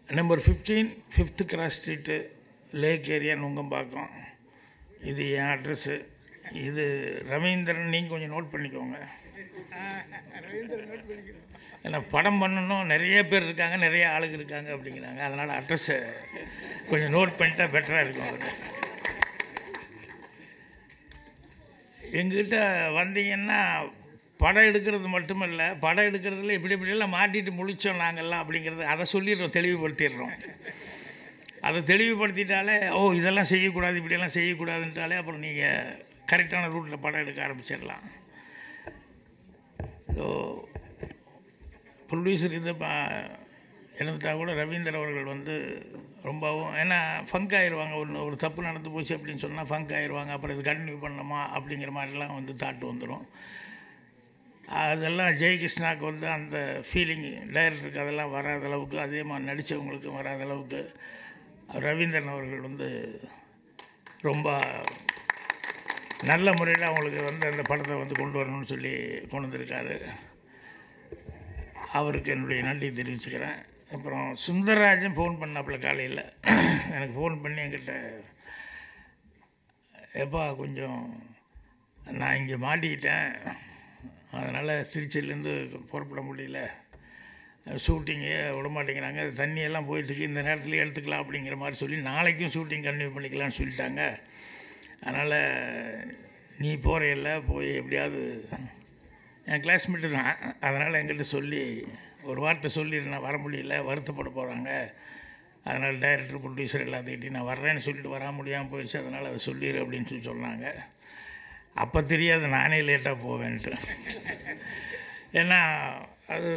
Number fifteen fifth cross street lake area Nungambakkam இது என் address இது ரவீந்திரன் நீங்கள் கொஞ்சம் நோட் பண்ணிக்கோங்க ஏன்னா படம் பண்ணணும் நிறைய பேர் இருக்காங்க நிறைய ஆளுங்க இருக்காங்க அப்படிங்கிறாங்க அதனால் அட்ரஸை கொஞ்சம் நோட் பண்ணிட்டா பெட்டராக இருக்கும் அவர்கிட்ட எங்கிட்ட வந்தீங்கன்னா படம் எடுக்கிறது மட்டுமல்ல படம் எடுக்கிறதுல இப்படி இப்படியெல்லாம் மாட்டிட்டு முழிச்சோம் நாங்கள்லாம் அப்படிங்கிறது அதை சொல்லிடுறோம் தெளிவுபடுத்திடுறோம் அதை தெளிவுபடுத்திட்டாலே ஓ இதெல்லாம் செய்யக்கூடாது இப்படியெல்லாம் செய்யக்கூடாதுன்ட்டாலே அப்புறம் நீங்கள் கரெக்டான ரூட்டில் படம் எடுக்க ஆரம்பிச்சிடலாம் ஸோ ப்ரொடியூசர் இது இழந்துட்டா கூட ரவீந்தர் அவர்கள் வந்து ரொம்பவும் ஏன்னா ஃபங்க் ஆயிடுவாங்க ஒன்று ஒரு தப்பு நடந்து போச்சு அப்படின்னு சொன்னால் ஃபங்க் ஆயிடுவாங்க அப்புறம் இது கண்டினியூ பண்ணணுமா அப்படிங்கிற மாதிரிலாம் வந்து தாட்டு வந்துடும் அதெல்லாம் ஜெயகிருஷ்ணாவுக்கு வந்து அந்த ஃபீலிங் டைரக்டருக்கு அதெல்லாம் வராத அளவுக்கு அதே மாதிரி நடித்தவங்களுக்கும் வராத அளவுக்கு ரவீந்திரன் அவர்கள் வந்து ரொம்ப நல்ல முறையில் அவங்களுக்கு வந்து அந்த படத்தை வந்து கொண்டு வரணும்னு சொல்லி கொண்டு வந்திருக்காரு அவருக்கு என்னுடைய நன்றி தெரிவிச்சுக்கிறேன் அப்புறம் சுந்தரராஜன் ஃபோன் பண்ணாப்புல காலையில் எனக்கு ஃபோன் பண்ணி என்கிட்ட எப்பா கொஞ்சம் நான் இங்கே மாட்டிக்கிட்டேன் அதனால் திருச்சியிலேருந்து புறப்பட முடியல ஷூட்டிங்கு விட மாட்டேங்கிறாங்க தண்ணியெல்லாம் போயிட்டுருக்கு இந்த நேரத்தில் எடுத்துக்கலாம் அப்படிங்கிற மாதிரி சொல்லி நாளைக்கும் ஷூட்டிங் கண்டினியூ பண்ணிக்கலாம்னு சொல்லிட்டாங்க அதனால் நீ போகிறையில்ல போய் எப்படியாவது என் கிளாஸ்மேட்டு தான் அதனால் என்கிட்ட சொல்லி ஒரு வார்த்தை சொல்லிடு நான் வர முடியல வருத்தப்பட போகிறாங்க அதனால் டைரக்டர் ப்ரொடியூசர் எல்லாத்துக்கிட்டையும் நான் வர்றேன்னு சொல்லிட்டு வர முடியாமல் போயிடுச்சு அதனால் அதை சொல்லிடு அப்படின்னு சொல்லி சொன்னாங்க அப்போ தெரியாது நானே லேட்டாக போவேன்ட்டு ஏன்னா அது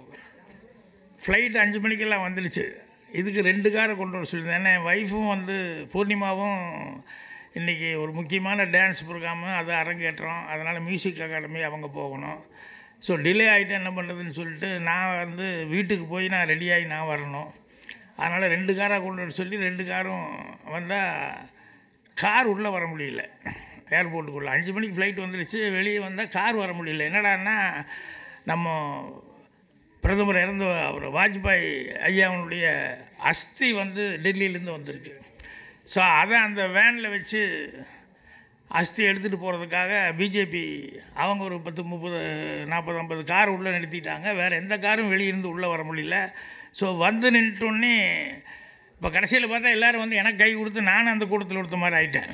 ஃப்ளைட் அஞ்சு மணிக்கெல்லாம் வந்துடுச்சு இதுக்கு ரெண்டு காரை கொண்டு வர சொல்லியிருந்தேன் ஏன்னா என் ஒய்ஃபும் வந்து பூர்ணிமாவும் இன்றைக்கி ஒரு முக்கியமான டான்ஸ் ப்ரோக்ராமு அது அரங்கேற்றம் அதனால் மியூசிக் அகாடமி அவங்க போகணும் ஸோ டிலே ஆகிட்டு என்ன பண்ணுறதுன்னு சொல்லிட்டு நான் வந்து வீட்டுக்கு போய் நான் ரெடியாகி நான் வரணும் அதனால் ரெண்டு காராக கொண்டு வர சொல்லி ரெண்டு காரும் வந்தால் கார் உள்ளே வர முடியல ஏர்போர்ட்டுக்குள்ளே அஞ்சு மணிக்கு ஃப்ளைட் வந்துடுச்சு வெளியே வந்தால் கார் வர முடியல என்னடான்னா நம்ம பிரதமர் இறந்த அவர் வாஜ்பாய் ஐயாவுடைய அஸ்தி வந்து டெல்லியிலேருந்து வந்திருக்கு ஸோ அதை அந்த வேனில் வச்சு அஸ்தி எடுத்துகிட்டு போகிறதுக்காக பிஜேபி அவங்க ஒரு பத்து முப்பது நாற்பது ஐம்பது கார் உள்ளே நிறுத்திட்டாங்க வேறு எந்த காரும் வெளியிருந்து உள்ளே வர முடியல ஸோ வந்து நின்றுட்டோன்னே இப்போ கடைசியில் பார்த்தா எல்லோரும் வந்து எனக்கு கை கொடுத்து நானும் அந்த கூட்டத்தில் கொடுத்த மாதிரி ஆயிட்டேன்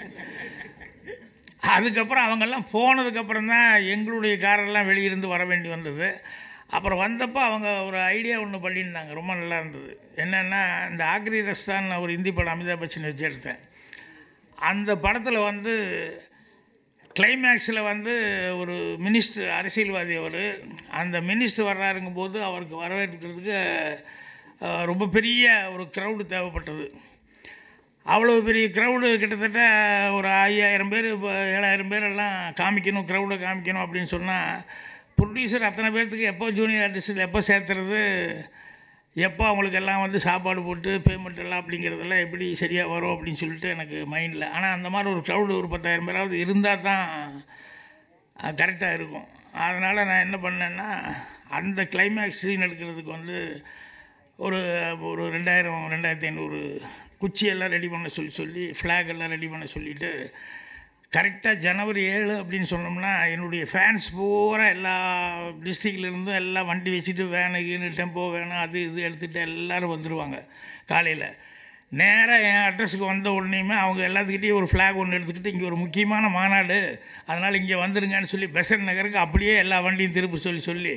அதுக்கப்புறம் அவங்கெல்லாம் போனதுக்கப்புறம் தான் எங்களுடைய காரெல்லாம் வெளியிருந்து வர வேண்டி வந்தது அப்புறம் வந்தப்போ அவங்க ஒரு ஐடியா ஒன்று பண்ணியிருந்தாங்க ரொம்ப நல்லா இருந்தது என்னென்னா இந்த ஆக்ரி ரஸ்தான் ஒரு ஹிந்தி படம் அமிதாப் பச்சன் வச்சு எடுத்தேன் அந்த படத்தில் வந்து கிளைமேக்ஸில் வந்து ஒரு மினிஸ்டர் அரசியல்வாதி அவர் அந்த மினிஸ்டர் வர்றாருங்கும் போது அவருக்கு வரவேற்கிறதுக்கு அஹ், ரொம்ப பெரிய ஒரு க்ரௌடு தேவைப்பட்டது அவ்வளோ பெரிய க்ரௌடு கிட்டத்தட்ட ஒரு ஐயாயிரம் பேர் இப்போ ஏழாயிரம் பேர் எல்லாம் காமிக்கணும் க்ரௌடை காமிக்கணும் அப்படின்னு சொன்னால் ப்ரொடியூசர் அத்தனை பேர்த்துக்கு எப்போ ஜூனியர் ஆர்டிஸ்டில் எப்போ சேர்த்துறது எப்போ அவங்களுக்கு எல்லாம் வந்து சாப்பாடு போட்டு பேமெண்ட் எல்லாம் அப்படிங்கிறதெல்லாம் எப்படி சரியாக வரும் அப்படின்னு சொல்லிட்டு எனக்கு மைண்டில் ஆனால் அந்த மாதிரி ஒரு க்ரௌடு ஒரு பத்தாயிரம் பேராவது இருந்தால் தான் கரெக்டாக இருக்கும் அதனால் நான் என்ன பண்ணேன்னா அந்த கிளைமேக்ஸ் சீன் எடுக்கிறதுக்கு வந்து ஒரு ஒரு ரெண்டாயிரம் ரெண்டாயிரத்தி ஐநூறு குச்சியெல்லாம் ரெடி பண்ண சொல்லி சொல்லி ஃப்ளாக் எல்லாம் ரெடி பண்ண சொல்லிவிட்டு கரெக்டாக ஜனவரி ஏழு அப்படின்னு சொன்னோம்னா என்னுடைய ஃபேன்ஸ் பூரா எல்லா டிஸ்ட்ரிக்ட்லேருந்தும் எல்லாம் வண்டி வச்சுட்டு வேனு கீனு டெம்போ வேணும் அது இது எடுத்துகிட்டு எல்லோரும் வந்துடுவாங்க காலையில் நேராக என் அட்ரஸுக்கு வந்த உடனேயுமே அவங்க எல்லாத்துக்கிட்டேயும் ஒரு ஃப்ளாக் ஒன்று எடுத்துக்கிட்டு இங்கே ஒரு முக்கியமான மாநாடு அதனால் இங்கே வந்துருங்கன்னு சொல்லி பெசன்ட் நகருக்கு அப்படியே எல்லா வண்டியும் திருப்பி சொல்லி சொல்லி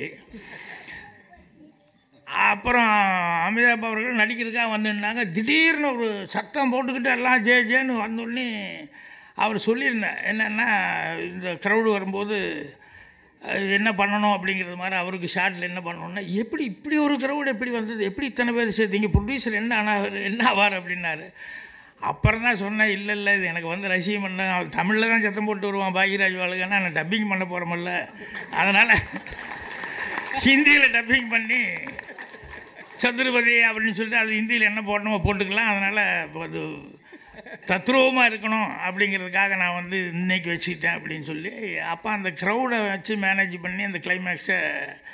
அப்புறம் அமிதாப் அவர்கள் நடிக்கிறதுக்காக வந்துருந்தாங்க திடீர்னு ஒரு சத்தம் போட்டுக்கிட்டு எல்லாம் ஜே ஜேன்னு வந்தோடனே அவர் சொல்லியிருந்தேன் என்னென்னா இந்த க்ரௌடு வரும்போது அஹ், என்ன பண்ணணும் அப்படிங்கிறது மாதிரி அவருக்கு ஷார்ட்டில் என்ன பண்ணணும்னா எப்படி இப்படி ஒரு க்ரௌடு எப்படி வந்தது எப்படி இத்தனை பேர் சேர்த்தீங்க ப்ரொடியூசர் என்ன ஆனார் என்ன ஆவார் அப்படின்னாரு அப்புறம் தான் சொன்னேன் இல்லை இல்லை இது எனக்கு வந்து ரசிகம் பண்ண அவர் தமிழில் தான் சத்தம் போட்டு வருவான் பாக்யராஜ் வாழ்கன்னா நான் டப்பிங் பண்ண போகிறோமில்ல அதனால் ஹிந்தியில் டப்பிங் பண்ணி சதுரபதி அப்படின்னு சொல்லிட்டு அது ஹிந்தியில் என்ன போடணுமோ போட்டுக்கலாம் அதனால் இப்போ அது தத்ரூபமாக இருக்கணும் அப்படிங்கிறதுக்காக நான் வந்து இன்னைக்கு வச்சுக்கிட்டேன் அப்படின்னு சொல்லி அப்போ அந்த க்ரௌடை வச்சு மேனேஜ் பண்ணி அந்த கிளைமேக்ஸை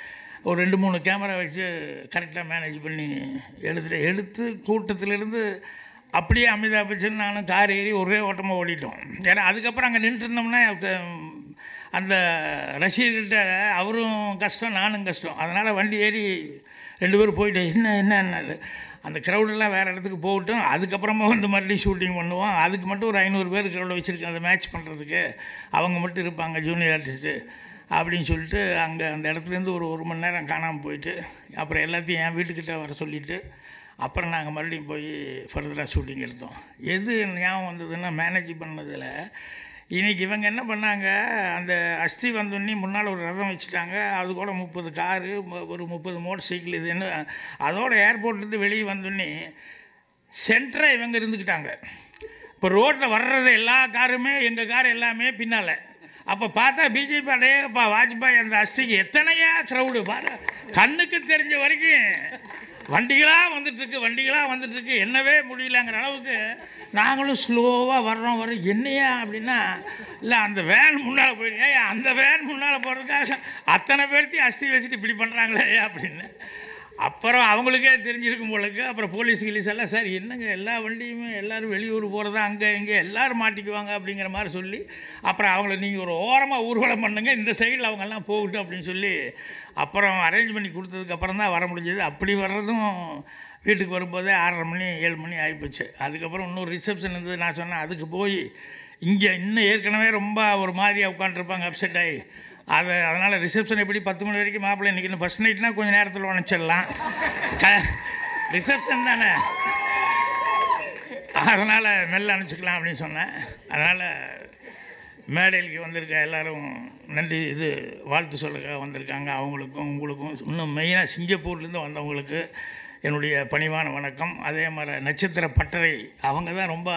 ஒரு ரெண்டு மூணு கேமரா வச்சு கரெக்டாக மேனேஜ் பண்ணி எடுத்துட்டு எடுத்து கூட்டத்திலேருந்து அப்படியே அமிதாப் பச்சன் நானும் கார் ஏறி ஒரே ஓட்டமாக ஓடிட்டோம் ஏன்னா அதுக்கப்புறம் அங்கே நின்றுட்டு இருந்தோம்னா க- அந்த ரசிகர்கிட்ட அவரும் கஷ்டம் நானும் கஷ்டம் அதனால் வண்டி ஏறி ரெண்டு பேரும் போயிட்டு என்ன என்ன என்ன அந்த க்ரௌடெல்லாம் வேறு இடத்துக்கு போகட்டும் அதுக்கப்புறமா வந்து மறுபடியும் ஷூட்டிங் பண்ணுவோம் அதுக்கு மட்டும் ஒரு ஐநூறு பேர் க்ரௌடை வச்சுருக்கேன் அந்த மேட்ச் பண்ணுறதுக்கு அவங்க மட்டும் இருப்பாங்க ஜூனியர் ஆர்டிஸ்ட்டு அப்படின்னு சொல்லிட்டு அங்கே அந்த இடத்துலேருந்து ஒரு ஒரு மணி நேரம் காணாமல் போயிட்டு அப்புறம் எல்லாத்தையும் என் வீட்டுக்கிட்ட வர சொல்லிவிட்டு அப்புறம் நாங்கள் மறுபடியும் போய் ஃபர்தராக ஷூட்டிங் எடுத்தோம் எது ஞாபகம் வந்ததுன்னா மேனேஜ் பண்ணதில் இன்றைக்கி இவங்க என்ன பண்ணாங்க அந்த அஸ்தி வந்தோடனே முன்னால் ஒரு ரதம் வச்சுட்டாங்க அது கூட முப்பது காரு மு- ஒரு முப்பது மோட்டர் சைக்கிள் இது என்ன அதோட ஏர்போர்ட்லேருந்து வெளியே வந்தோடனே சென்டராக இவங்க இருந்துக்கிட்டாங்க இப்போ ரோட்டில் வர்றது எல்லா காருமே எங்கள் கார் எல்லாமே பின்னால் அப்போ பார்த்தா பிஜேபி அடையப்பா வாஜ்பாய் அந்த அஸ்திக்கு எத்தனையா க்ரௌடு பாரு கண்ணுக்கு தெரிஞ்ச வரைக்கும் வண்டிகளாக வந்துட்டுருக்கு வண்டிகளாக வந்துட்டுருக்கு என்னவே முடியலங்கிற அளவுக்கு நாங்களும் ஸ்லோவாக வர்றோம் வர்றோம் என்னையா அப்படின்னா இல்லை அந்த வேன் முன்னால் போயிடுங்க ஏய், அந்த வேன் முன்னால் போகிறதுக்காக அத்தனை பேர்த்தையும் அஸ்தி வச்சுட்டு இப்படி பண்ணுறாங்களே அப்படின்னு அப்புறம் அவங்களுக்கே தெரிஞ்சிருக்கும் போலக்கு அப்புறம் போலீஸ் கிலீஸ் எல்லாம் சார் என்னங்க எல்லா வண்டியுமே எல்லாரும் வெளியூர் போகிறதா அங்கே இங்கே எல்லாரும் மாட்டிக்குவாங்க அப்படிங்கிற மாதிரி சொல்லி அப்புறம் அவங்கள நீங்கள் ஒரு ஓரமாக ஊர்வலம் பண்ணுங்க இந்த சைடில் அவங்கெல்லாம் போகட்டும் அப்படின்னு சொல்லி அப்புறம் அரேஞ்ச் பண்ணி கொடுத்ததுக்கு அப்புறம் தான் வர முடிஞ்சது அப்படி வர்றதும் வீட்டுக்கு வரும்போதே ஆறரை மணி ஏழு மணி ஆகிப்போச்சு அதுக்கப்புறம் இன்னொரு ரிசப்ஷன் இருந்தது நான் சொன்னேன் அதுக்கு போய் இங்கே இன்னும் ஏற்கனவே ரொம்ப ஒரு மாதிரியாக உட்காந்துருப்பாங்க அப்செட் ஆகி அது அதனால் ரிசப்ஷன் எப்படி பத்து மணி வரைக்கும் மாப்பிள்ளை நிற்கணும் ஃபஸ்ட் நைட்னா கொஞ்சம் நேரத்தில் அனுப்பிச்சிடலாம் க ரிசப்ஷன் தானே அதனால் மெல்ல அனுப்பிச்சிக்கலாம் அப்படின்னு சொன்னேன் அதனால் மேடைக்கு வந்திருக்க எல்லாரும் நன்றி இது வாழ்த்து சொல்லுங்க வந்திருக்காங்க அவங்களுக்கும் உங்களுக்கும் இன்னும் மெயினாக சிங்கப்பூர்லேருந்து வந்தவங்களுக்கு என்னுடைய பணிவான வணக்கம் அதே மாதிரி நட்சத்திர பட்டறை அவங்க தான் ரொம்ப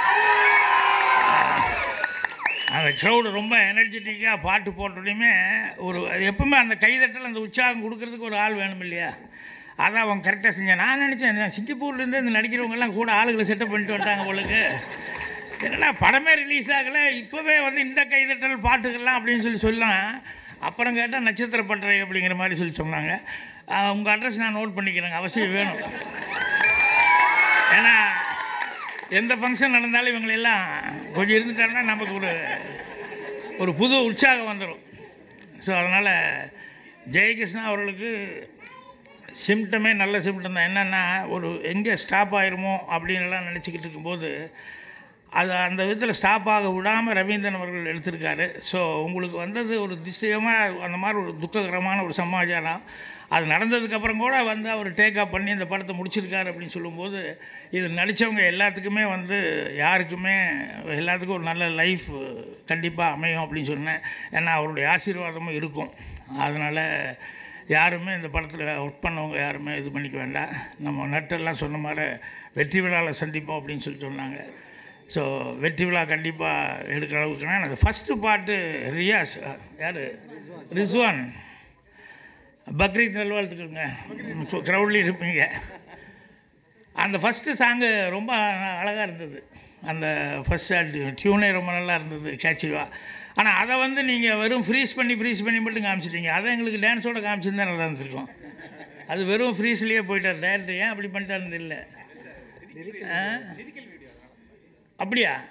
அந்த க்ரௌடு ரொம்ப எனர்ஜெட்டிக்காக பாட்டு போட்டோடையுமே ஒரு அது எப்பவுமே அந்த கைதட்டல் அந்த உற்சாகம் கொடுக்கறதுக்கு ஒரு ஆள் வேணும் இல்லையா அதை அவங்க கரெக்டாக செஞ்சேன் நான் நினச்சேன் சிங்கப்பூர்லேருந்து இந்த நடிக்கிறவங்கெல்லாம் கூட ஆளுகளை செட்டப் பண்ணிட்டு வந்துட்டாங்க உங்களுக்கு என்னடா படமே ரிலீஸ் ஆகலை இப்போவே வந்து இந்த கைதட்டல் பாட்டுகள்லாம் அப்படின்னு சொல்லி சொல்லலாம் அப்புறம் கேட்டால் நட்சத்திர பட்டறை அப்படிங்கிற மாதிரி சொல்லி சொன்னாங்க உங்கள் அட்ரஸ் நான் நோட் பண்ணிக்கிறேங்க அவசியம் வேணும் ஏன்னா எந்த ஃபங்க்ஷன் நடந்தாலும் இவங்களெல்லாம் கொஞ்சம் இருந்துட்டாங்கன்னா நமக்கு ஒரு ஒரு புது உற்சாகம் வந்துடும் ஸோ அதனால் ஜெயகிருஷ்ணா அவர்களுக்கு சிம்டமே நல்ல சிம்டம் தான் என்னென்னா ஒரு எங்கே ஸ்டாப் ஆயிருமோ அப்படின்னுலாம் நினச்சிக்கிட்டு இருக்கும்போது அது அந்த விதத்தில் ஸ்டாப் ஆக விடாமல் ரவீந்திரன் அவர்கள் எடுத்திருக்காரு ஸோ உங்களுக்கு வந்தது ஒரு திசையமாக அந்த மாதிரி ஒரு துக்ககரமான ஒரு சமாச்சாரம் அது நடந்ததுக்கப்புறம் கூட வந்து அவர் டேக் அப் பண்ணி இந்த படத்தை முடிச்சிருக்காரு அப்படின்னு சொல்லும்போது இது நடித்தவங்க எல்லாத்துக்குமே வந்து யாருக்குமே எல்லாத்துக்கும் ஒரு நல்ல லைஃப் கண்டிப்பாக அமையும் அப்படின்னு சொன்னேன் ஏன்னா அவருடைய ஆசீர்வாதமும் இருக்கும் அதனால் யாருமே இந்த படத்தில் ஒர்க் பண்ணவங்க யாருமே இது பண்ணிக்க வேண்டாம் நம்ம நட்டெல்லாம் சொன்ன மாதிரி வெற்றி விழாவில் சந்திப்போம் அப்படின்னு சொல்லி சொன்னாங்க ஸோ வெற்றி விழா கண்டிப்பாக எடுக்கிற அளவுக்குனா அந்த ஃபஸ்ட்டு பாட்டு ரியாஸ் யார் ரிஸ்வான் பக்ரீத் நல்வாழ்த்துக்குங்க க்ரௌட்லேயும் இருப்பீங்க அந்த ஃபஸ்ட்டு சாங்கு ரொம்ப அழகாக இருந்தது அந்த ஃபஸ்ட் டியூனே ரொம்ப நல்லா இருந்தது கேட்சிவாக ஆனால் அதை வந்து நீங்கள் வெறும் ஃப்ரீஸ் பண்ணி ஃப்ரீஸ் பண்ணி மட்டும் காமிச்சிட்டீங்க அதை எங்களுக்கு டான்ஸோட காமிச்சிருந்தா நல்லா இருந்திருக்கும் அது வெறும் ஃப்ரீஸ்லேயே போயிட்டார் டேரக்டர் ஏன் அப்படி பண்ணிட்டாருன்னு இல்லை ஆ? அப்படியா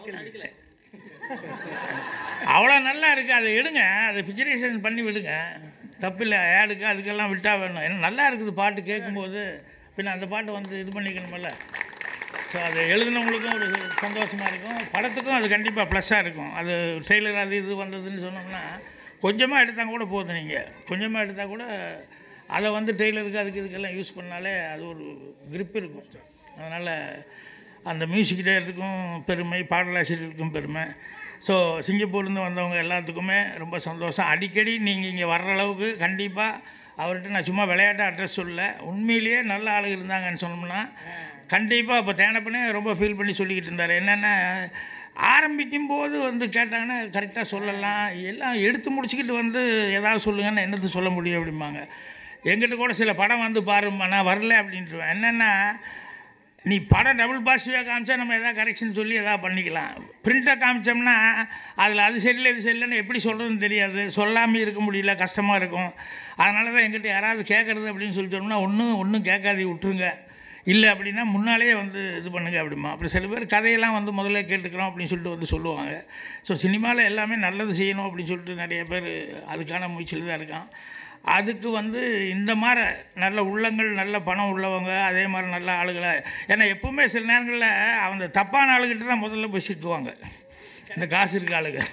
அவ்வளோ நல்லா இருக்குது அதை எடுங்க அதை பிக்சரைசேஷன் பண்ணி விடுங்க தப்பில்லை ஆடுக்கு அதுக்கெல்லாம் விட்டா வேணும் ஏன்னா நல்லா இருக்குது பாட்டு கேட்கும்போது பின்ன அந்த பாட்டை வந்து இது பண்ணிக்கணுமில்ல ஸோ அது எழுதினவங்களுக்கும் ஒரு சந்தோஷமாக இருக்கும் படத்துக்கும் அது கண்டிப்பாக ப்ளஸ்ஸாக இருக்கும் அது ட்ரெய்லர் அது இது வந்ததுன்னு சொன்னோம்னா கொஞ்சமாக எடுத்தால் கூட போதும் நீங்கள் கொஞ்சமாக எடுத்தால் கூட அதை வந்து டெய்லருக்கு அதுக்கு இதுக்கெல்லாம் யூஸ் பண்ணாலே அது ஒரு grip இருக்கும் அதனால் அந்த மியூசிக் டேரக்டருக்கும் பெருமை பாடலாசிரியருக்கும் பெருமை ஸோ சிங்கப்பூர்லேருந்து வந்தவங்க எல்லாத்துக்குமே ரொம்ப சந்தோஷம் அடிக்கடி நீங்கள் இங்கே வர்ற அளவுக்கு கண்டிப்பாக அவர்கிட்ட நான் சும்மா விளையாட்டு அட்ரஸ் சொல்லல உண்மையிலேயே நல்ல ஆளுங்க இருந்தாங்கன்னு சொன்னோம்னா கண்டிப்பாக இப்போ தேனப்பனே ரொம்ப ஃபீல் பண்ணி சொல்லிக்கிட்டு இருந்தார் என்னென்னா ஆரம்பிக்கும் போது வந்து கேட்டாங்கன்னா கரெக்டாக சொல்லலாம் எல்லாம் எடுத்து முடிச்சுக்கிட்டு வந்து ஏதாவது சொல்லுங்கன்னு என்னது சொல்ல முடியும் அப்படிம்பாங்க எங்கிட்ட கூட சில படம் வந்து பாரும்மா நான் வரல அப்படின்ட்டுருவேன் என்னென்னா நீ படம் டபுள் பாசிட்டிவாக காமிச்சா நம்ம எதாவது கரெக்ஷன் சொல்லி எதாவது பண்ணிக்கலாம் பிரிண்ட்டை காமிச்சோம்னா அதில் அது சரியில்லை இது சரியில்லைன்னு எப்படி சொல்கிறதுன்னு தெரியாது சொல்லாமல் இருக்க முடியல கஷ்டமாக இருக்கும் அதனால தான் எங்கிட்ட யாராவது கேட்குறது அப்படின்னு சொல்லி சொன்னோம்னா ஒன்றும் ஒன்றும் கேட்காது விட்டுருங்க இல்லை அப்படின்னா முன்னாலேயே வந்து இது பண்ணுங்க அப்படிமா அப்புறம் சில பேர் கதையெல்லாம் வந்து முதல்ல கேட்டுக்கிறோம் அப்படின்னு சொல்லிட்டு வந்து சொல்லுவாங்க ஸோ சினிமாவில் எல்லாமே நல்லது செய்யணும் அப்படின்னு சொல்லிட்டு நிறைய பேர் அதுக்கான முயற்சியில் தான் இருக்கான் அதுக்கு வந்து இந்த மாதிரி நல்ல உள்ளங்கள் நல்ல பணம் உள்ளவங்க அதே மாதிரி நல்ல ஆளுகளை ஏன்னா எப்பவுமே சில நேரங்களில் அவங்க தப்பான ஆளுகிட்ட தான் முதல்ல போய் சிக்குவாங்க இந்த காசு இருக்க ஆளுங்க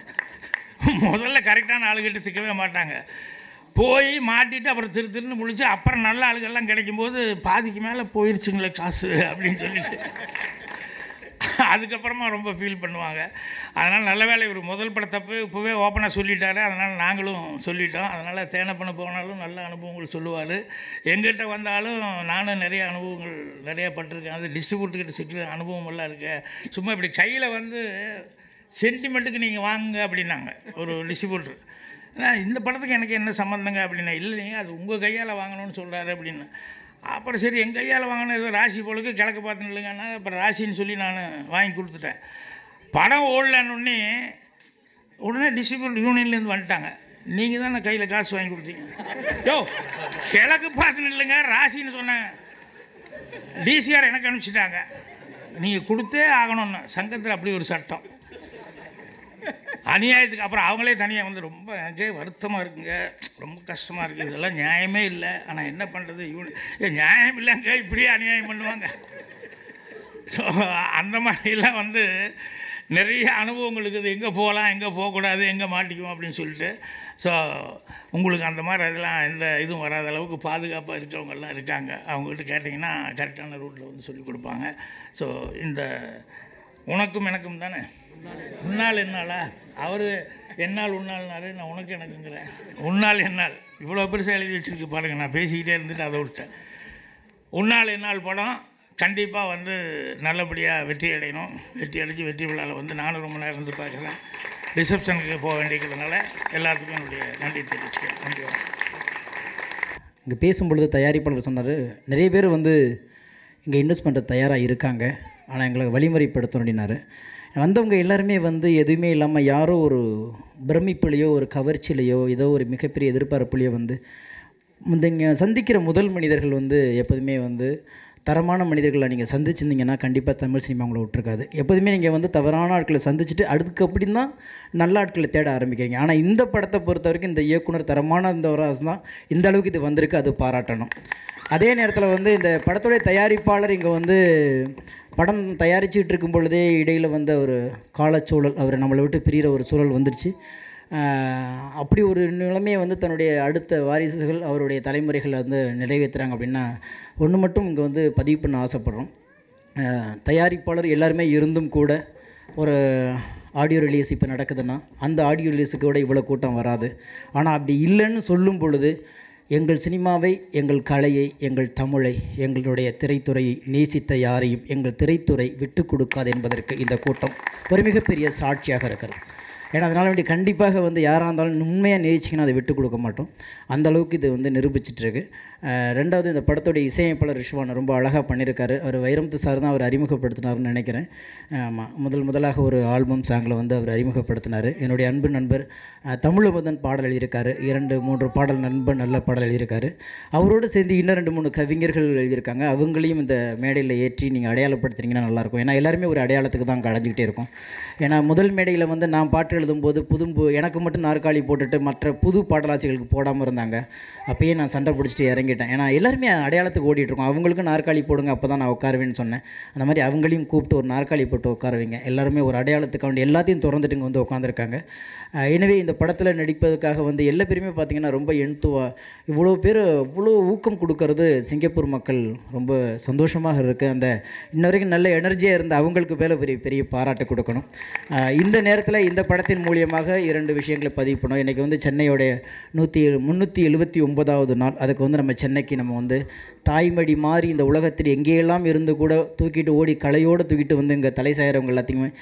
முதல்ல கரெக்டான ஆளுகிட்ட சிக்கவே மாட்டாங்க போய் மாட்டிட்டு அப்புறம் திரு திருன்னு முழிச்சு அப்புறம் நல்ல ஆளுகள்லாம் கிடைக்கும்போது பாதிக்கு மேலே போயிருச்சுங்களே காசு அப்படின்னு சொல்லிட்டு அதுக்கப்புறமா ரொம்ப ஃபீல் பண்ணுவாங்க அதனால் நல்ல வேலை இவர் முதல் படத்தப்போ இப்போவே ஓப்பனாக சொல்லிட்டாரு அதனால் நாங்களும் சொல்லிட்டோம் அதனால் தேனப்பண்ண போனாலும் நல்ல அனுபவங்கள் சொல்லுவார் எங்கிட்ட வந்தாலும் நானும் நிறைய அனுபவங்கள் நிறைய பட்டிருக்கேன் அது டிஸ்ட்ரிபியூட்டர்கிட்ட சிக்கிற அனுபவம் எல்லாம் இருக்கு சும்மா இப்படி கையில் வந்து சென்டிமெண்ட்டுக்கு நீங்கள் வாங்குங்க அப்படின்னாங்க ஒரு டிஸ்ட்ரிபியூட்டர் நான் இந்த படத்துக்கு எனக்கு என்ன சம்மந்தங்க அப்படின்னா இல்லைங்க அது உங்கள் கையால் வாங்கணும்னு சொல்கிறாரு அப்படின்னு அப்புறம் சரி என் கையால் வாங்கின ஏதோ ராசி போலுக்கு கிழக்கு பார்த்து இல்லைங்கன்னா அப்புறம் ராசின்னு சொல்லி நான் வாங்கி கொடுத்துட்டேன் படம் ஓடலன்னொடனே உடனே டிஸ்ட்ரிபியூட் யூனியன்லேருந்து வந்துட்டாங்க நீங்கள் தானே கையில் காசு வாங்கி கொடுத்தீங்க யோ கிழக்கு பார்த்து இல்லைங்க ராசின்னு சொன்னாங்க டிசிஆர் எனக்கு அனுப்பிச்சிட்டாங்க நீங்கள் கொடுத்தே ஆகணும்னு சங்கத்தில் அப்படி ஒரு சட்டம் அநியாயத்துக்கு அப்புறம் அவங்களே தனியாக வந்து ரொம்ப எனக்கே வருத்தமாக இருக்குங்க ரொம்ப கஷ்டமாக இருக்குது இதெல்லாம் நியாயமே இல்லை ஆனால் என்ன பண்ணுறது இவனு ஏ நியாயம் இல்லைங்க இப்படியே அநியாயம் பண்ணுவாங்க ஸோ அந்த மாதிரிலாம் வந்து நிறைய அனுபவங்கள் இருக்குது எங்கே போகலாம் எங்கே போகக்கூடாது எங்கே மாட்டிக்குவோம் அப்படின்னு சொல்லிட்டு ஸோ உங்களுக்கு அந்த மாதிரி அதெல்லாம் எந்த இதுவும் வராத அளவுக்கு பாதுகாப்பாக இருக்கிறவங்கெல்லாம் இருக்காங்க அவங்ககிட்ட கேட்டிங்கன்னா கரெக்டான ரூட்டில் வந்து சொல்லி கொடுப்பாங்க ஸோ இந்த உனக்கும் எனக்கும் தானே உன்னால் என்னாலா அவர் என்னால் உன்னால்னாரு நான் உனக்கு எனக்குங்கிறேன் உன்னால் என்னால் இவ்வளோ பெருசாக எழுதி வச்சிருக்கு பாருங்கள் நான் பேசிக்கிட்டே இருந்துட்டு அதை விட்டேன் உன்னால் என்னால் படம் கண்டிப்பாக வந்து நல்லபடியாக வெற்றி அடையணும் வெற்றி அடைஞ்சு வெற்றி விழாவில் வந்து நானும் ரொம்ப நேரம் இருந்து பார்க்குறேன் ரிசப்ஷனுக்கு போக வேண்டியதுனால எல்லாத்துக்கும் என்னுடைய நன்றி தெரிவிச்சுக்கிறேன் நன்றி வணக்கம். இங்கே பேசும்பொழுது தயாரிப்பாளர் சொன்னார் நிறைய பேர் வந்து இங்கே இன்வெஸ்ட் பண்ணுற தயாராக இருக்காங்க ஆனால் எங்களை வழிமுறைப்படுத்தணும் அப்படின்னாரு வந்தவங்க எல்லாருமே வந்து எதுவுமே இல்லாமல் யாரோ ஒரு பிரமிப்புலையோ ஒரு கவர்ச்சியிலையோ ஏதோ ஒரு மிகப்பெரிய எதிர்பார்ப்புலையோ வந்து இந்த இங்கே சந்திக்கிற முதல் மனிதர்கள் வந்து எப்போதுமே வந்து தரமான மனிதர்களை நீங்கள் சந்திச்சிருந்தீங்கன்னா கண்டிப்பாக தமிழ் சினிமா உங்களை விட்டுருக்காது எப்போதுமே நீங்கள் வந்து தவறான ஆட்களை சந்திச்சுட்டு அதுக்கு அப்படி தான் நல்ல ஆட்களை தேட ஆரம்பிக்கிறீங்க ஆனால் இந்த படத்தை பொறுத்த வரைக்கும் இந்த இயக்குனர் தரமான இந்த ஒரு தான் இந்த அளவுக்கு இது வந்திருக்கு அது பாராட்டணும் அதே நேரத்தில் வந்து இந்த படத்துடைய தயாரிப்பாளர் இங்கே வந்து படம் தயாரிச்சுட்டு இருக்கும் பொழுதே இடையில் வந்த ஒரு காலச்சூழல் அவர் நம்மளை விட்டு பிரிகிற ஒரு சூழல் வந்துருச்சு ஆஹ் அப்படி ஒரு நிலைமையை வந்து தன்னுடைய அடுத்த வாரிசுகள் அவருடைய தலைமுறைகள் வந்து நிறைவேற்றுறாங்க அப்படின்னா ஒன்று மட்டும் இங்கே வந்து பதிவு பண்ண ஆசைப்படுறோம் ஆஹ் தயாரிப்பாளர் எல்லாருமே இருந்தும் கூட ஒரு ஆடியோ ரிலீஸ் இப்போ நடக்குதுன்னா அந்த ஆடியோ ரிலீஸுக்கு கூட இவ்வளோ கூட்டம் வராது ஆனால் அப்படி இல்லைன்னு சொல்லும் பொழுது எங்கள் சினிமாவை எங்கள் கலையை எங்கள் தமிழை எங்களுடைய திரைத்துறையை நேசித்த யாரையும் எங்கள் திரைத்துறை விட்டு கொடுக்காது என்பதற்கு இந்த கூட்டம் ஒரு மிகப்பெரிய சாட்சியாக இருக்கிறது ஏன்னா அதனால் வேண்டி கண்டிப்பாக வந்து யாராக இருந்தாலும் உண்மையாக நேசிச்சிங்கன்னா அதை விட்டு கொடுக்க மாட்டோம் அந்த அளவுக்கு இது வந்து நிரூபிச்சிட்ருக்கு ரெண்டாவது இந்த படத்தோடைய இசையமைப்பாளர் ரிஷ்வான் ரொம்ப அழகாக பண்ணியிருக்காரு அவர் வைரமுத்து சார் தான் அவர் அறிமுகப்படுத்தினார்னு நினைக்கிறேன் ஆமாம் முதல் முதலாக ஒரு ஆல்பம் சாங்கில் வந்து அவர் அறிமுகப்படுத்தினார் என்னுடைய அன்பு நண்பர் அஹ், தமிழமுதன் பாடல் எழுதியிருக்காரு இரண்டு மூன்று பாடல் நண்பன் நல்ல பாடல் எழுதியிருக்காரு அவரோடு சேர்ந்து இன்னும் ரெண்டு மூணு கவிஞர்கள் எழுதியிருக்காங்க அவங்களையும் இந்த மேடையில் ஏற்றி நீங்கள் அடையாளப்படுத்துறீங்கன்னா நல்லாயிருக்கும் ஏன்னா எல்லாருமே ஒரு அடையாளத்துக்கு தான் களைஞ்சிக்கிட்டே இருக்கும் ஏன்னா முதல் மேடையில் வந்து நான் பாட்டு எழுதும்போது புது எனக்கு மட்டும் நாற்காலி போட்டுட்டு மற்ற புது பாடலாசிரியர்களுக்கு போடாமல் இருந்தாங்க அப்பயே நான் சண்டை பிடிச்சிட்டு இறங்கிட்டேன் ஏன்னா எல்லாருமே அடையாளத்துக்கு ஓடிட்டு இருக்கோம் அவங்களுக்கும் நாற்காலி போடுங்க அப்போ தான் நான் உட்காருவேன்னு சொன்னேன் அந்த மாதிரி அவங்களையும் கூப்பிட்டு ஒரு நாற்காலி போட்டு உட்கார வைங்க எல்லாருமே ஒரு அடையாளத்துக்கு வேண்டி எல்லாத்தையும் திறந்துட்டு இங்கே வந்து உட்காந்துருக்காங்க எனவே இந்த படத்தில் நடிப்பதற்காக வந்து எல்லா பேருமே பார்த்தீங்கன்னா ரொம்ப எண்துவா இவ்வளோ பேர் இவ்வளோ ஊக்கம் கொடுக்கறது சிங்கப்பூர் மக்கள் ரொம்ப சந்தோஷமாக இருக்குது அந்த இன்ன வரைக்கும் நல்ல எனர்ஜியாக இருந்த அவங்களுக்கு மேலே பெரிய பெரிய பாராட்டு கொடுக்கணும் ஆஹ் இந்த நேரத்தில் இந்த படத்தின் மூலியமாக இரண்டு விஷயங்களை பதிவு பண்ணோம் இன்றைக்கி வந்து சென்னையோடைய நூற்றி முந்நூற்றி எழுபத்தி ஒன்பதாவது நாள் அதுக்கு வந்து நம்ம சென்னைக்கு நம்ம வந்து தாய்மடி மாறி இந்த உலகத்தில் எங்கேயெல்லாம் இருந்து கூட தூக்கிட்டு ஓடி கலையோடு தூக்கிட்டு வந்து இங்கே தலை சாயறவங்க எல்லாத்தையுமே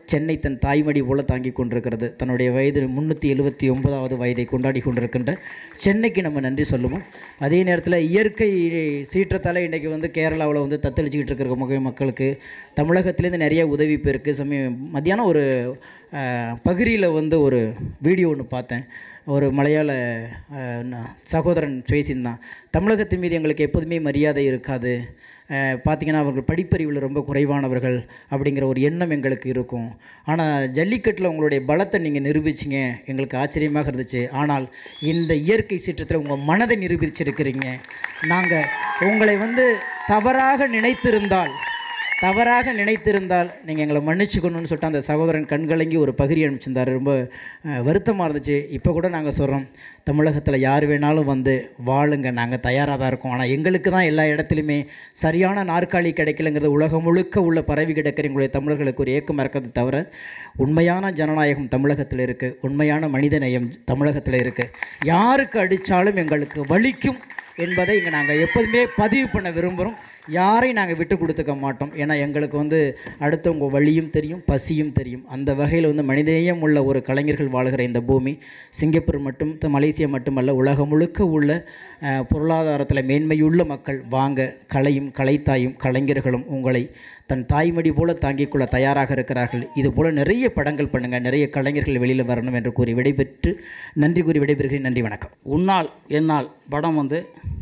சென்னை தன் தாய்மடி போல தாங்கி கொண்டிருக்கிறது தன்னுடைய வயது முந்நூற்றி எழுபத்தி ஒன்பதாவது வயதை கொண்டாடி கொண்டிருக்கின்ற சென்னைக்கு நம்ம நன்றி சொல்லுவோம் அதே நேரத்தில் இயற்கை சீற்றத்தால் இன்றைக்கி வந்து கேரளாவில் வந்து தத்தளிச்சுக்கிட்டு இருக்கிற முக மக்களுக்கு தமிழகத்திலேருந்து நிறைய உதவி பேருக்கு சமயம் மத்தியானம் ஒரு பகிரியில் வந்து ஒரு வீடியோ ஒன்று பார்த்தேன் ஒரு மலையாள அஹ், ந- சகோதரன் பேசியிருந்தான் தமிழகத்தின் மீது எங்களுக்கு எப்போதுமே மரியாதை இருக்காது அஹ், பார்த்தீங்கன்னா அவர்கள் படிப்பறிவில் ரொம்ப குறைவானவர்கள் அப்படிங்கிற ஒரு எண்ணம் எங்களுக்கு இருக்கும் ஆனால் ஜல்லிக்கட்டில் உங்களுடைய பலத்தை நீங்கள் நிரூபிச்சிங்க எங்களுக்கு ஆச்சரியமாக இருந்துச்சு ஆனால் இந்த இயற்கை சீற்றத்தில் உங்கள் மனதை நிரூபிச்சிருக்கிறீங்க நாங்கள் உங்களை வந்து தவறாக நினைத்திருந்தால் தவறாக நினைத்திருந்தால் நீங்கள் எங்களை மன்னிச்சுக்கணும்னு சொல்லிட்டு அந்த சகோதரன் கண்கலங்கி ஒரு பகிரி அனுப்பிச்சிருந்தார் ரொம்ப வருத்தமாக இருந்துச்சு இப்போ கூட நாங்கள் சொல்கிறோம் தமிழகத்தில் யார் வேணாலும் வந்து வாழுங்க நாங்கள் தயாராக தான் இருக்கோம் ஆனால் எங்களுக்கு தான் எல்லா இடத்துலையுமே சரியான நாற்காலி கிடைக்கலங்கிறது உலகம் முழுக்க உள்ள பரவி கிடக்கிற எங்களுடைய தமிழர்களுக்கு ஒரு ஏக்கம் இருக்கிறது தவிர உண்மையான ஜனநாயகம் தமிழகத்தில் இருக்குது உண்மையான மனிதநேயம் தமிழகத்தில் இருக்குது யாருக்கு அடித்தாலும் எங்களுக்கு வலிக்கும் என்பதை இங்கே நாங்கள் எப்போதுமே பதிவு பண்ண விரும்புகிறோம் யாரையும் நாங்கள் விட்டு கொடுத்துக்க மாட்டோம் ஏன்னா எங்களுக்கு வந்து அடுத்தவங்க வழியும் தெரியும் பசியும் தெரியும் அந்த வகையில் வந்து மனிதநேயம் உள்ள ஒரு கலைஞர்கள் வாழ்கிற இந்த பூமி சிங்கப்பூர் மட்டும் த- மலேசியா மட்டுமல்ல உலகம் முழுக்க உள்ள அஹ், பொருளாதாரத்தில் மேன்மையுள்ள மக்கள் வாங்க கலையும் கலைத்தாயும் கலைஞர்களும் உங்களை தன் தாய்மடி போல தாங்கிக் கொள்ள தயாராக இருக்கிறார்கள் இது போல நிறைய படங்கள் பண்ணுங்கள் நிறைய கலைஞர்கள் வெளியில் வரணும் என்று கூறி விடைபெற்று நன்றி கூறி விடைபெறுகிறேன் நன்றி வணக்கம் உன்னால் என்னால் படம் வந்து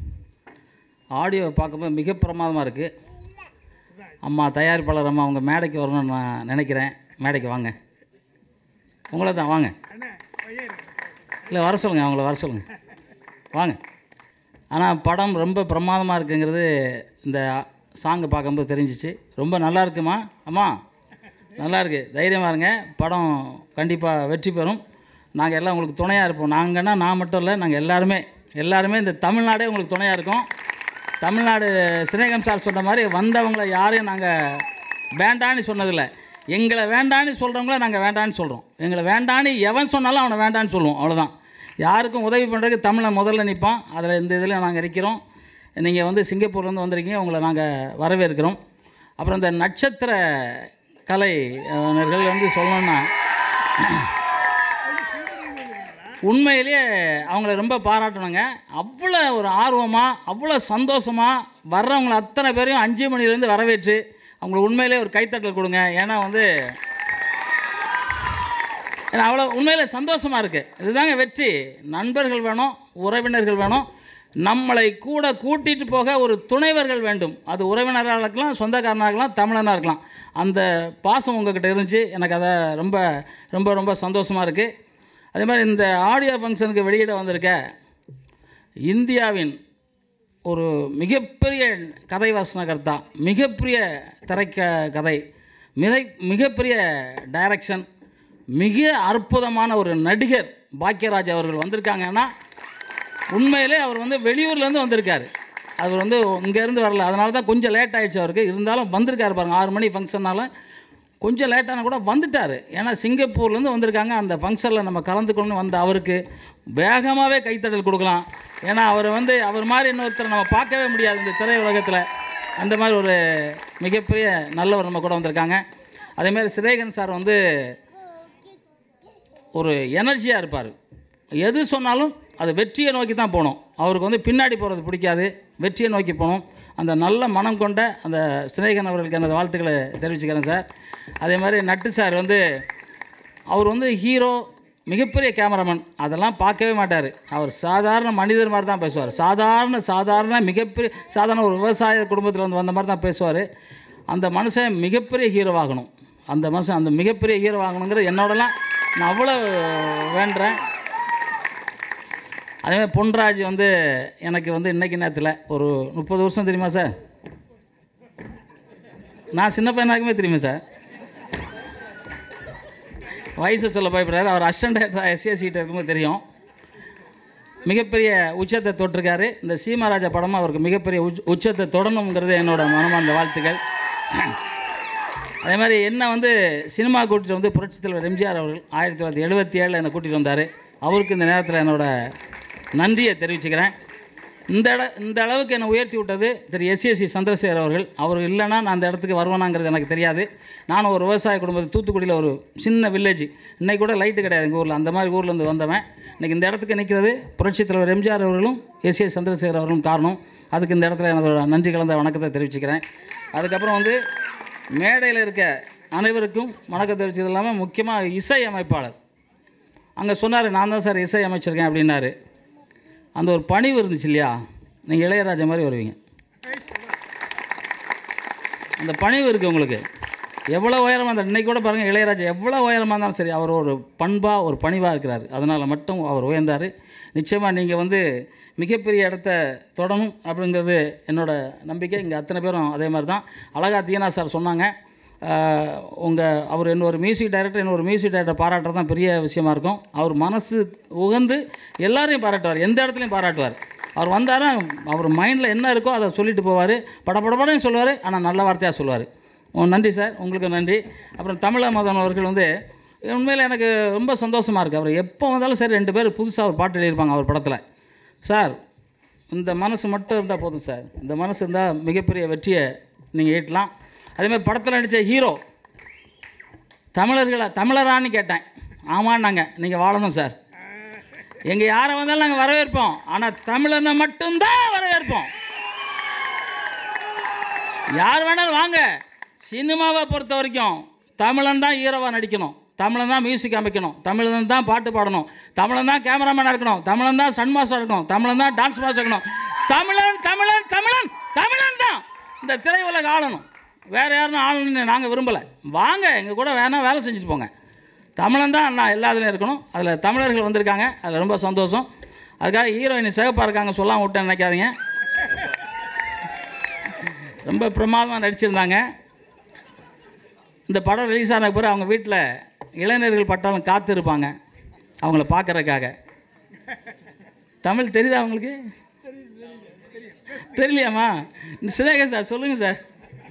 ஆடியோ பார்க்கும்போது மிக பிரமாதமாக இருக்குது அம்மா தயாரிப்பாளர் அம்மா அவங்க மேடைக்கு வரணும்னு நான் நினைக்கிறேன் மேடைக்கு வாங்க உங்களை தான் வாங்க இல்லை வர சொல்லுங்கள் அவங்கள வர சொல்லுங்கள் வாங்க ஆனால் படம் ரொம்ப பிரமாதமாக இருக்குங்கிறது இந்த சாங்கை பார்க்கும்போது தெரிஞ்சிச்சு ரொம்ப நல்லா இருக்குமா அம்மா நல்லா இருக்கு தைரியமாக இருங்க படம் கண்டிப்பாக வெற்றி பெறும் நாங்கள் எல்லாம் உங்களுக்கு துணையாக இருப்போம் நாங்கன்னா நான் மட்டும் இல்லை நாங்கள் எல்லாருமே எல்லாருமே இந்த தமிழ்நாடே உங்களுக்கு துணையாக இருக்கோம் தமிழ்நாடு சினேகம் சார் சொன்ன மாதிரி வந்தவங்களை யாரையும் நாங்கள் வேண்டான்னு சொன்னதில்லை எங்களை வேண்டான்னு சொல்கிறவங்கள நாங்கள் வேண்டான்னு சொல்கிறோம் எங்களை வேண்டான்னு எவன் சொன்னாலும் அவனை வேண்டான்னு சொல்லுவோம் அவ்வளோதான் யாருக்கும் உதவி பண்ணுறதுக்கு தமிழை முதல்ல நிற்போம் அதில் இந்த இதில் நாங்கள் இருக்கிறோம் நீங்கள் வந்து சிங்கப்பூர்லேருந்து வந்திருக்கீங்க உங்களை நாங்கள் வரவேற்கிறோம் அப்புறம் இந்த நட்சத்திர கலைஞர்கள் வந்து சொல்லணும்னா உண்மையிலேயே அவங்கள ரொம்ப பாராட்டணுங்க அவ்வளோ ஒரு ஆர்வமாக அவ்வளோ சந்தோஷமாக வர்றவங்கள அத்தனை பேரையும் அஞ்சு மணிலேருந்து வரவேற்று அவங்களுக்கு உண்மையிலே ஒரு கைத்தட்டல் கொடுங்க ஏன்னா வந்து ஏன்னா அவ்வளோ உண்மையிலே சந்தோஷமாக இருக்குது இதுதாங்க வெற்றி நண்பர்கள் வேணும் உறவினர்கள் வேணும் நம்மளை கூட கூட்டிகிட்டு போக ஒரு துணைவர்கள் வேண்டும் அது உறவினராக இருக்கலாம் சொந்தக்காரனாக இருக்கலாம் தமிழனாக இருக்கலாம் அந்த பாசம் உங்ககிட்ட இருந்துச்சு எனக்கு அதை ரொம்ப ரொம்ப ரொம்ப சந்தோஷமாக இருக்குது அதே மாதிரி இந்த ஆடியோ ஃபங்க்ஷனுக்கு வெளியிட வந்திருக்க இந்தியாவின் ஒரு மிகப்பெரிய கதை வசனகர்த்தா மிகப்பெரிய திரைக்க கதை மிக மிகப்பெரிய டைரக்ஷன் மிக அற்புதமான ஒரு நடிகர் பாக்கியராஜ் அவர்கள் வந்திருக்காங்கன்னா உண்மையிலே அவர் வந்து வெளியூர்லேருந்து வந்திருக்காரு அவர் வந்து இங்கேருந்து வரல அதனால தான் கொஞ்சம் லேட் ஆயிடுச்சு அவருக்கு இருந்தாலும் வந்திருக்காரு பாருங்க ஆறு மணி ஃபங்க்ஷனால கொஞ்சம் லேட்டான கூட வந்துட்டார் ஏன்னா சிங்கப்பூர்லேருந்து வந்திருக்காங்க அந்த ஃபங்க்ஷனில் நம்ம கலந்துக்கணும்னு வந்த அவருக்கு வேகமாகவே கைத்தட்டல் கொடுக்கலாம் ஏன்னா அவர் வந்து அவர் மாதிரி இன்னொருத்தரை நம்ம பார்க்கவே முடியாது இந்த திரை உலகத்தில் அந்த மாதிரி ஒரு மிகப்பெரிய நல்லவர் நம்ம கூட வந்திருக்காங்க அதேமாதிரி சிரேகன் சார் வந்து ஒரு எனர்ஜியாக இருப்பார் எது சொன்னாலும் அது வெற்றியை நோக்கி தான் போகணும் அவருக்கு வந்து பின்னாடி போகிறது பிடிக்காது வெற்றியை நோக்கி போகணும் அந்த நல்ல மனம் கொண்ட அந்த சிநேகன் அவர்களுக்கு எனது வாழ்த்துக்களை தெரிவிச்சுக்கிறேன் சார் அதே மாதிரி நட்டு சார் வந்து அவர் வந்து ஹீரோ மிகப்பெரிய கேமராமேன் அதெல்லாம் பார்க்கவே மாட்டார் அவர் சாதாரண மனிதர் மாதிரி தான் பேசுவார் சாதாரண சாதாரண மிகப்பெரிய சாதாரண ஒரு விவசாய குடும்பத்தில் வந்து வந்த மாதிரி தான் பேசுவார் அந்த மனுஷன் மிகப்பெரிய ஹீரோவாகணும் அந்த மனுஷன் அந்த மிகப்பெரிய ஹீரோ ஆகணுங்கிறது என்னோடலாம் நான் அவ்வளோ வேண்டுறேன் அதேமாதிரி பொன்ராஜ் வந்து எனக்கு வந்து இன்னைக்கு நேரத்தில் ஒரு முப்பது வருஷம் தெரியுமா சார் நான் சின்ன பையனாக்குமே தெரியுமா சார் வயசு சொல்ல பயப்படுறாரு அவர் அசிஸ்டன்ட் டேரக்டர் எஸ்எஸ் சீட்டை இருக்கும்போது தெரியும் மிகப்பெரிய உச்சத்தை தொட்டிருக்காரு இந்த சீமாராஜா படமும் அவருக்கு மிகப்பெரிய உச்ச உச்சத்தை தொடரணுங்கிறது என்னோட மனமார்ந்த வாழ்த்துக்கள் அதே மாதிரி என்ன வந்து சினிமா கூட்டிகிட்டு வந்து புரட்சித் தலைவர் எம்ஜிஆர் அவர்கள் ஆயிரத்தி தொள்ளாயிரத்தி எழுபத்தி ஏழில் என்னை கூட்டிகிட்டு வந்தார் அவருக்கு இந்த நேரத்தில் என்னோட நன்றியை தெரிவிச்சுக்கிறேன் இந்த இட இந்த அளவுக்கு என்னை உயர்த்தி விட்டது திரு எஸ்எஸ்சி சந்திரசேகர் அவர்கள் அவர் இல்லைன்னா நான் அந்த இடத்துக்கு வருவேனாங்கிறது எனக்கு தெரியாது நானும் ஒரு விவசாய குடும்பத்து தூத்துக்குடியில் ஒரு சின்ன வில்லேஜ் இன்னைக்கு கூட லைட்டு கிடையாது எங்கள் ஊரில் அந்த மாதிரி ஊர்லேருந்து வந்தவன் இன்றைக்கி இந்த இடத்துக்கு நிற்கிறது புரட்சித் தலைவர் எம்ஜிஆர் அவர்களும் எஸ்எஸ் சந்திரசேகர் அவர்களும் காரணம் அதுக்கு இந்த இடத்துல எனது நன்றி கலந்த வணக்கத்தை தெரிவிச்சுக்கிறேன் அதுக்கப்புறம் வந்து மேடையில் இருக்க அனைவருக்கும் வணக்கம் தெரிவிச்சது இல்லாமல் முக்கியமாக இசை அமைப்பாளர் அங்கே சொன்னார் நான் தான் சார் இசை அமைச்சிருக்கேன் அப்படின்னாரு அந்த ஒரு பணிவு இருந்துச்சு இல்லையா நீங்கள் இளையராஜா மாதிரி வருவீங்க அந்த பணிவு இருக்குது உங்களுக்கு எவ்வளோ உயரமாக இருந்தால் இன்றைக்கி கூட பாருங்கள் இளையராஜா எவ்வளோ உயரமாக இருந்தாலும் சரி அவர் ஒரு பண்பாக ஒரு பணிவாக இருக்கிறார் அதனால் மட்டும் அவர் உயர்ந்தார் நிச்சயமாக நீங்கள் வந்து மிகப்பெரிய இடத்த தொடணும் அப்படிங்கிறது என்னோட நம்பிக்கை இங்கே அத்தனை பேரும் அதே மாதிரி தான் அழகா தீனா சார் சொன்னாங்க உங்கள் அவர் என்ன ஒரு மியூசிக் டைரக்டர் என்ன ஒரு மியூசிக் டைரக்டர் பாராட்டுறது தான் பெரிய விஷயமா இருக்கும் அவர் மனசு உகந்து எல்லாரையும் பாராட்டுவார் எந்த இடத்துலையும் பாராட்டுவார் அவர் வந்தாரா அவர் மைண்டில் என்ன இருக்கோ அதை சொல்லிட்டு போவார் படபடபடன்னு சொல்லுவார் ஆனால் நல்ல வார்த்தையாக சொல்லுவார் நன்றி சார் உங்களுக்கு நன்றி அப்புறம் தமிழ மதன் அவர்கள் வந்து உண்மையில் எனக்கு ரொம்ப சந்தோஷமாக இருக்குது அவர் எப்போ வந்தாலும் சரி ரெண்டு பேர் புதுசாக ஒரு பாட்டு எழுதியிருப்பாங்க அவர் படத்தில் சார் இந்த மனசு மட்டும் இருந்தால் போதும் சார் இந்த மனசு இருந்தால் மிகப்பெரிய வெற்றியை நீங்கள் ஈட்டலாம் அதேமாதிரி படத்தில் நடித்த ஹீரோ தமிழர்களை தமிழரான்னு கேட்டேன் ஆமான்னாங்க நீங்கள் வாழணும் சார் எங்கே யாரை வந்தாலும் நாங்கள் வரவேற்போம் ஆனால் தமிழனை மட்டும்தான் வரவேற்போம் யார் வேணாலும் வாங்க சினிமாவை பொறுத்த வரைக்கும் தமிழன் தான் ஹீரோவாக நடிக்கணும் தமிழன் தான் மியூசிக் அமைக்கணும் தமிழன் தான் பாட்டு பாடணும் தமிழன் தான் கேமராமேனாக இருக்கணும் தமிழன் தான் சன் மாஸ்டர் இருக்கணும் தமிழன் தான் டான்ஸ் மாஸ்டர் இருக்கணும் தமிழன் தமிழன் தமிழன் தமிழன் தான் இந்த திரையுலக ஆளணும் வேறு யாரும் ஆளணும்னு நாங்கள் விரும்பலை வாங்க எங்கள் கூட வேணால் வேலை செஞ்சுட்டு போங்க தமிழன் தான் நான் எல்லா இதுலையும் இருக்கணும் அதில் தமிழர்கள் வந்திருக்காங்க அதில் ரொம்ப சந்தோஷம் அதுக்காக ஹீரோயின் சிகப்பாக இருக்காங்க சொல்லாம விட்டேன் நினைக்காதீங்க ரொம்ப பிரமாதமாக நடிச்சிருந்தாங்க இந்த படம் ரிலீஸ் ஆன பிறகு அவங்க வீட்டில் இளைஞர்கள் பட்டாலும் காத்து இருப்பாங்க அவங்கள பார்க்கறதுக்காக தமிழ் தெரியுதா அவங்களுக்கு தெரியலையாம்மா சினேகர் சார் சொல்லுங்கள் சார்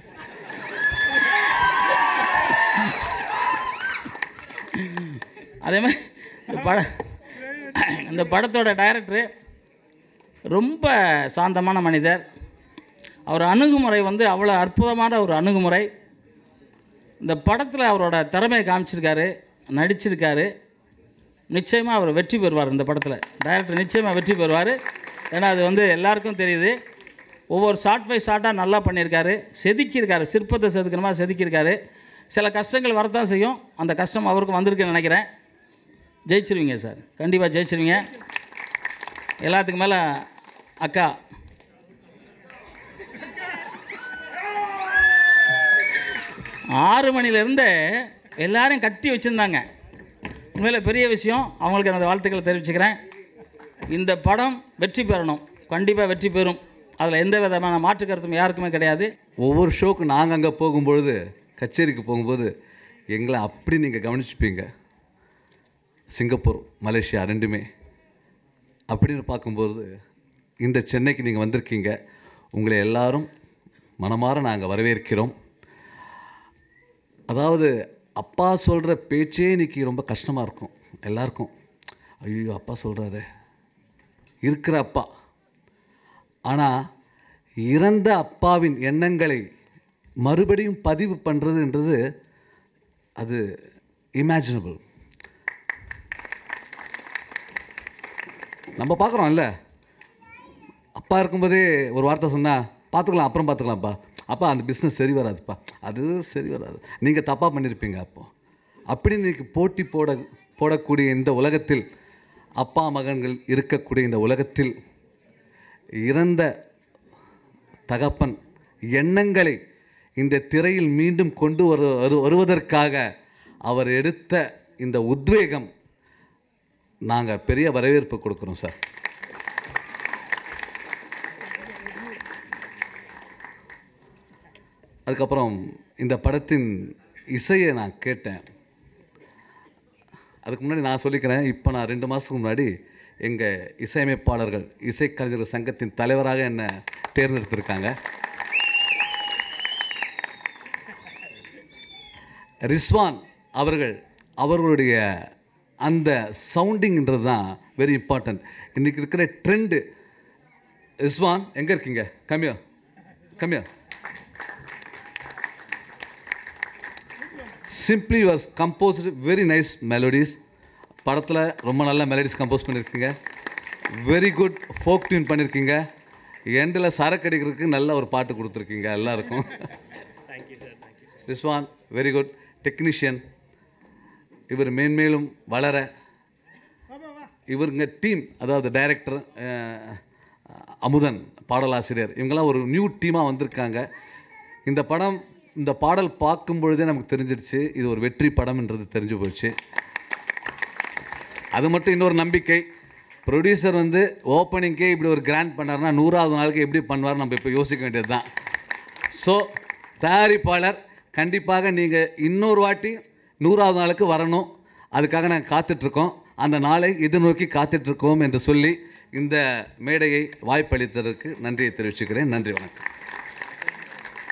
அதே மாதிரி இந்த படம் இந்த படத்தோட டைரக்டரு ரொம்ப சாந்தமான மனிதர் அவர் அணுகுமுறை வந்து அவ்வளோ அற்புதமான ஒரு அணுகுமுறை இந்த படத்தில் அவரோட திறமையை காமிச்சிருக்காரு நடிச்சிருக்காரு நிச்சயமாக அவர் வெற்றி பெறுவார் இந்த படத்தில் டைரக்டர் நிச்சயமாக வெற்றி பெறுவார் ஏன்னா அது வந்து எல்லாருக்கும் தெரியுது ஒவ்வொரு ஷார்ட் பை ஷார்ட்டாக நல்லா பண்ணியிருக்காரு செதுக்கியிருக்காரு சிற்பத்தை செதுக்கிற மாதிரி செதுக்கியிருக்காரு சில கஷ்டங்கள் வரத்தான் செய்யும் அந்த கஷ்டம் அவருக்கு வந்திருக்குன்னு நினைக்கிறேன் ஜெயிச்சிருவீங்க சார் கண்டிப்பாக ஜெயிச்சிருவீங்க எல்லாத்துக்கு மேலே அக்கா ஆறு மணிலேருந்து எல்லாரையும் கட்டி வச்சுருந்தாங்க உண்மையில் பெரிய விஷயம் அவங்களுக்கு எனது வாழ்த்துக்களை தெரிவிச்சுக்கிறேன் இந்த படம் வெற்றி பெறணும் கண்டிப்பாக வெற்றி பெறும் அதில் எந்த விதமான மாற்று கருத்தும் யாருக்குமே கிடையாது ஒவ்வொரு ஷோக்கு நாங்கள் அங்கே போகும்பொழுது கச்சேரிக்கு போகும்போது எங்களை அப்படி நீங்கள் கவனிச்சுப்பீங்க சிங்கப்பூர் மலேசியா ரெண்டுமே அப்படின்னு பார்க்கும்போது இந்த சென்னைக்கு நீங்கள் வந்திருக்கீங்க உங்களை எல்லாரும் மனமாற நாங்கள் வரவேற்கிறோம் அதாவது அப்பா சொல்கிற பேச்சே இன்னைக்கு ரொம்ப கஷ்டமாக இருக்கும் எல்லாருக்கும் ஐயோ அப்பா சொல்கிறாரு இருக்கிற அப்பா ஆனால் இறந்த அப்பாவின் எண்ணங்களை மறுபடியும் பதிவு பண்ணுறதுன்றது அது இமேஜினபிள் நம்ம பார்க்குறோம்ல அப்பா இருக்கும்போதே ஒரு வார்த்தை சொன்னால் பார்த்துக்கலாம் அப்புறம் பார்த்துக்கலாம்ப்பா அப்பா அந்த பிஸ்னஸ் சரி வராதுப்பா அது சரி வராது நீங்கள் தப்பாக பண்ணியிருப்பீங்க அப்போ அப்படி இன்னைக்கு போட்டி போட போடக்கூடிய இந்த உலகத்தில் அப்பா மகன்கள் இருக்கக்கூடிய இந்த உலகத்தில் இறந்த தகப்பன் எண்ணங்களை இந்த திரையில் மீண்டும் கொண்டு வரு வரு- வருவதற்காக அவர் எடுத்த இந்த உத்வேகம் நாங்கள் பெரிய வரவேற்பு கொடுக்குறோம் சார் அதுக்கப்புறம் இந்த படத்தின் இசையை நான் கேட்டேன் அதுக்கு முன்னாடி நான் சொல்லிக்கிறேன் இப்போ நான் ரெண்டு மாதத்துக்கு முன்னாடி எங்கள் இசையமைப்பாளர்கள் இசைக்கலைஞர்கள் சங்கத்தின் தலைவராக என்னை தேர்ந்தெடுத்திருக்காங்க ரிஸ்வான் அவர்கள் அவர்களுடைய அந்த சவுண்டிங்ன்றது தான் வெரி இம்பார்ட்டன்ட் இன்றைக்கி இருக்கிற ட்ரெண்டு இஸ்வான் எங்கே இருக்கீங்க கம்மியா கம்மியா simply your composed very nice melodies படத்தில் ரொம்ப நல்ல மெலடிஸ் கம்போஸ் பண்ணியிருக்கீங்க வெரி குட் ஃபோக் டியூன் பண்ணியிருக்கீங்க எண்டில் சரக்கு அடிக்கிறதுக்கு நல்ல ஒரு பாட்டு கொடுத்துருக்கீங்க எல்லாருக்கும் ரிஸ்வான் வெரி குட் டெக்னீஷியன் இவர் மேன்மேலும் வளர இவருங்க டீம் அதாவது டைரக்டர் அமுதன் பாடலாசிரியர் இவங்கெல்லாம் ஒரு நியூ டீமாக வந்திருக்காங்க இந்த படம் இந்த பாடல் பார்க்கும் பொழுதே நமக்கு தெரிஞ்சிடுச்சு இது ஒரு வெற்றி படம்ன்றது தெரிஞ்சு போச்சு அது மட்டும் இன்னொரு நம்பிக்கை ப்ரொடியூசர் வந்து ஓப்பனிங்கே இப்படி ஒரு கிராண்ட் பண்ணார்னா நூறாவது நாளுக்கு எப்படி பண்ணுவார் நம்ம இப்போ யோசிக்க வேண்டியது தான் ஸோ தயாரிப்பாளர் கண்டிப்பாக நீங்கள் இன்னொரு வாட்டி நூறாவது நாளுக்கு வரணும் அதுக்காக நாங்கள் காத்துட்ருக்கோம் அந்த நாளை எதிர்நோக்கி காத்துட்ருக்கோம் என்று சொல்லி இந்த மேடையை வாய்ப்பளித்ததற்கு நன்றியை தெரிவிச்சுக்கிறேன் நன்றி வணக்கம்